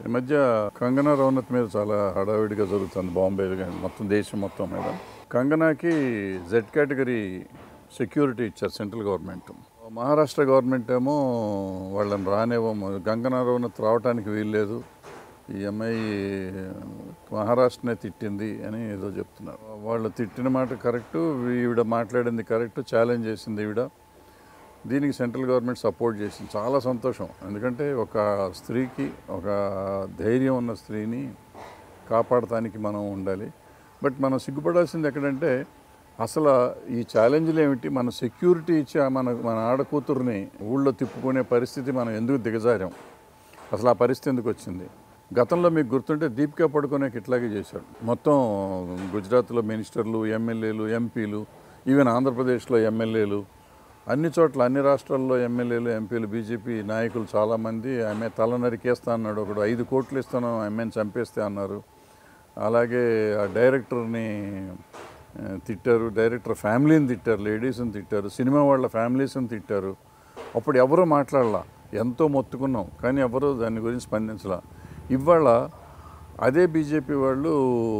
ఈ మధ్య కంగనా రౌనత్ మీద చాలా హడావిడిగా జరుగుతుంది బాంబే కానీ మొత్తం దేశం మొత్తం మీద కంగనాకి జెడ్ కేటగిరీ సెక్యూరిటీ ఇచ్చారు సెంట్రల్ గవర్నమెంట్ మహారాష్ట్ర గవర్నమెంట్ ఏమో వాళ్ళని రానివ్వము కంగనా రౌనత్ రావడానికి వీల్లేదు ఈ అమ్మాయి మహారాష్ట్రనే తిట్టింది అని ఏదో చెప్తున్నారు వాళ్ళు తిట్టిన మాట కరెక్టు ఈవిడ మాట్లాడింది కరెక్ట్ ఛాలెంజ్ చేసింది ఈవిడ దీనికి సెంట్రల్ గవర్నమెంట్ సపోర్ట్ చేసింది చాలా సంతోషం ఎందుకంటే ఒక స్త్రీకి ఒక ధైర్యం ఉన్న స్త్రీని కాపాడటానికి మనం ఉండాలి బట్ మనం సిగ్గుపడాల్సింది ఎక్కడంటే అసలు ఈ ఛాలెంజ్లు ఏమిటి మన సెక్యూరిటీ ఇచ్చి ఆ మన మన ఆడకూతుర్ని ఊళ్ళో తిప్పుకునే పరిస్థితి మనం ఎందుకు దిగజారాం అసలు ఆ పరిస్థితి ఎందుకు వచ్చింది గతంలో మీకు గుర్తుంటే దీపికా పడుకునేకి ఇట్లాగే చేశాడు మొత్తం గుజరాత్లో మినిస్టర్లు ఎమ్మెల్యేలు ఎంపీలు ఈవెన్ ఆంధ్రప్రదేశ్లో ఎమ్మెల్యేలు అన్ని చోట్ల అన్ని రాష్ట్రాల్లో ఎమ్మెల్యేలు ఎంపీలు బీజేపీ నాయకులు చాలామంది ఆమె తల నరికేస్తా అన్నాడు ఒకడు ఐదు కోట్లు ఇస్తాను ఆమెను చంపేస్తే అన్నారు అలాగే ఆ డైరెక్టర్ని ఆ, తిట్టారు డైరెక్టర్ ఫ్యామిలీని తిట్టారు లేడీస్ని తిట్టారు సినిమా వాళ్ళ ఫ్యామిలీస్ని తిట్టారు అప్పుడు ఎవరూ మాట్లాడలా ఎంతో మొత్తుకున్నాం కానీ ఎవరూ దాని గురించి స్పందించలా ఇవాళ అదే బీజేపీ వాళ్ళు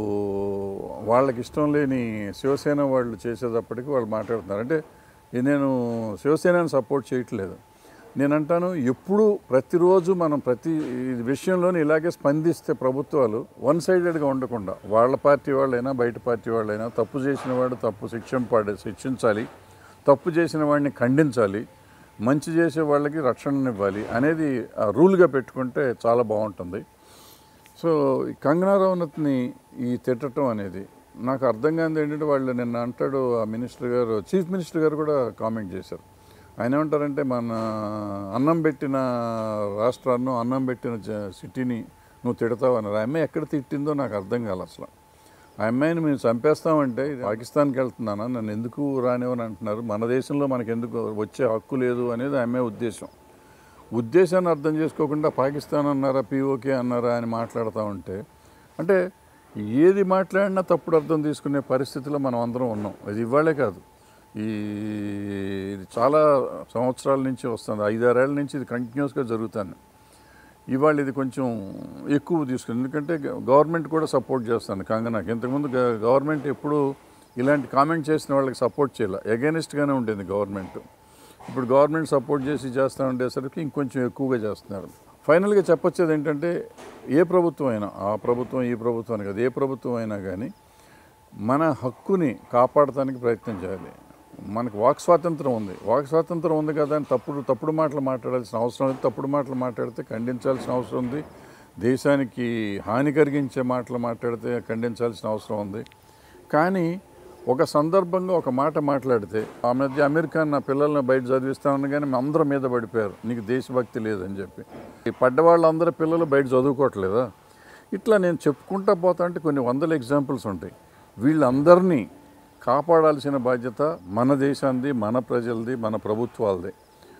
వాళ్ళకి ఇష్టం లేని శివసేన వాళ్ళు చేసేటప్పటికి వాళ్ళు మాట్లాడుతున్నారు అంటే ఇది నేను శివసేనని సపోర్ట్ చేయట్లేదు నేను అంటాను ఎప్పుడు ప్రతిరోజు మనం ప్రతి విషయంలోనే ఇలాగే స్పందిస్తే ప్రభుత్వాలు వన్ సైడెడ్గా ఉండకుండా వాళ్ళ పార్టీ వాళ్ళైనా బయట పార్టీ వాళ్ళైనా తప్పు చేసిన వాడు తప్పు శిక్షణ పడే శిక్షించాలి తప్పు చేసిన వాడిని ఖండించాలి మంచి చేసే వాళ్ళకి రక్షణనివ్వాలి అనేది ఆ రూల్గా పెట్టుకుంటే చాలా బాగుంటుంది సో ఈ కంగనా రౌనత్ని ఈ తిట్టడం అనేది నాకు అర్థం కానిది ఏంటంటే వాళ్ళు నిన్న అంటాడు ఆ మినిస్టర్ గారు చీఫ్ మినిస్టర్ గారు కూడా కామెంట్ చేశారు ఆయన ఏమంటారంటే మన అన్నం పెట్టిన రాష్ట్రాన్ని అన్నం పెట్టిన జ- సిటీని నువ్వు తిడతావు అన్నారు ఆ అమ్మాయి ఎక్కడ తిట్టిందో నాకు అర్థం కాదు అసలు ఆ అమ్మాయిని మేము చంపేస్తామంటే పాకిస్తాన్కి వెళ్తున్నానా నన్ను ఎందుకు రానివని అంటున్నారు మన దేశంలో మనకు ఎందుకు వచ్చే హక్కు లేదు అనేది ఆ అమ్మాయి ఉద్దేశం ఉద్దేశాన్ని అర్థం చేసుకోకుండా పాకిస్తాన్ అన్నారా పీఓకే అన్నారా అని మాట్లాడుతూ ఉంటే అంటే ఏది మాట్లాడినా తప్పుడు అర్థం తీసుకునే పరిస్థితిలో మనం అందరం ఉన్నాం అది ఇవాళే కాదు ఈ ఇది చాలా సంవత్సరాల నుంచి వస్తుంది ఐదారేళ్ల నుంచి ఇది కంటిన్యూస్గా జరుగుతుంది ఇవాళ ఇది కొంచెం ఎక్కువ తీసుకుంది ఎందుకంటే గవర్నమెంట్ కూడా సపోర్ట్ చేస్తుంది కంగనాకి ఇంతకుముందు గ- గవర్నమెంట్ ఎప్పుడు ఇలాంటి కామెంట్ చేసిన వాళ్ళకి సపోర్ట్ చేయాలి ఎగెనిస్ట్గానే ఉండేది గవర్నమెంట్ ఇప్పుడు గవర్నమెంట్ సపోర్ట్ చేసి చేస్తూ ఉండేసరికి ఇంకొంచెం ఎక్కువగా చేస్తున్నారు ఫైనల్గా చెప్పొచ్చేది ఏంటంటే ఏ ప్రభుత్వం అయినా ఆ ప్రభుత్వం ఈ ప్రభుత్వం అని కాదు ఏ ప్రభుత్వం అయినా కానీ మన హక్కుని కాపాడటానికి ప్రయత్నం చేయాలి మనకు వాక్ స్వాతంత్రం ఉంది వాక్ స్వాతంత్రం ఉంది కదా అని తప్పుడు తప్పుడు మాటలు మాట్లాడాల్సిన అవసరం లేదు తప్పుడు మాటలు మాట్లాడితే ఖండించాల్సిన అవసరం ఉంది దేశానికి హాని కలిగించే మాటలు మాట్లాడితే ఖండించాల్సిన అవసరం ఉంది కానీ ఒక సందర్భంగా ఒక మాట మాట్లాడితే ఆ మధ్య అమీర్ ఖాన్ నా పిల్లల్ని బయట చదివిస్తామని కానీ అందరం మీద పడిపోయారు నీకు దేశభక్తి లేదని చెప్పి ఈ పడ్డ వాళ్ళందరూ పిల్లలు బయట చదువుకోవట్లేదా ఇట్లా నేను చెప్పుకుంటా పోతా అంటే కొన్ని వందల ఎగ్జాంపుల్స్ ఉంటాయి వీళ్ళందరినీ కాపాడాల్సిన బాధ్యత మన దేశాంది మన ప్రజలది మన ప్రభుత్వాలది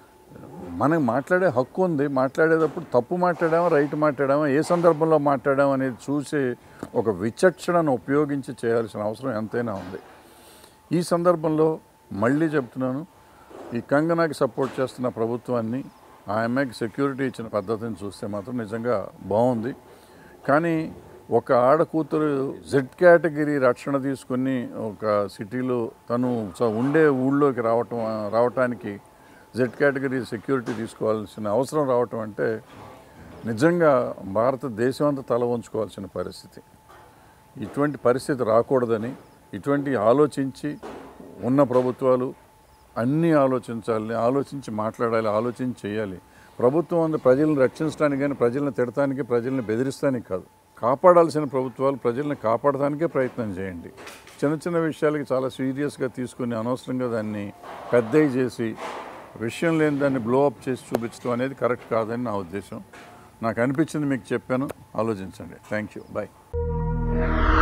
మనకు మాట్లాడే హక్కు ఉంది మాట్లాడేటప్పుడు తప్పు మాట్లాడామా రైట్ మాట్లాడామా ఏ సందర్భంలో మాట్లాడామా అనేది చూసే ఒక విచక్షణను ఉపయోగించి చేయాల్సిన అవసరం ఎంతైనా ఉంది ఈ సందర్భంలో మళ్ళీ చెప్తున్నాను ఈ కంగనాకి సపోర్ట్ చేస్తున్న ప్రభుత్వాన్ని ఆ అమ్మాయికి సెక్యూరిటీ ఇచ్చిన పద్ధతిని చూస్తే మాత్రం నిజంగా బాగుంది కానీ ఒక ఆడ కూతురు జెడ్ కేటగిరీ రక్షణ తీసుకుని ఒక సిటీలో తను స- ఉండే ఊళ్ళోకి రావటం రావటానికి జెడ్ కేటగిరీ సెక్యూరిటీ తీసుకోవాల్సిన అవసరం రావటం అంటే నిజంగా భారతదేశం అంతా తల వంచుకోవాల్సిన పరిస్థితి ఇటువంటి పరిస్థితి రాకూడదని ఇటువంటి ఆలోచించి ఉన్న ప్రభుత్వాలు అన్నీ ఆలోచించాలి ఆలోచించి మాట్లాడాలి ఆలోచించి చేయాలి ప్రభుత్వం అందు ప్రజలను రక్షించడానికి కానీ ప్రజలను తిడటానికి ప్రజల్ని బెదిరిస్తానికి కాదు కాపాడాల్సిన ప్రభుత్వాలు ప్రజల్ని కాపాడటానికే ప్రయత్నం చేయండి చిన్న చిన్న విషయాలకి చాలా సీరియస్గా తీసుకుని అనవసరంగా దాన్ని పెద్దవి చేసి విషయం లేని దాన్ని బ్లో అప్ చేసి చూపించడం అనేది కరెక్ట్ కాదని నా ఉద్దేశం నాకు అనిపించింది మీకు చెప్పాను ఆలోచించండి థ్యాంక్ యూ బాయ్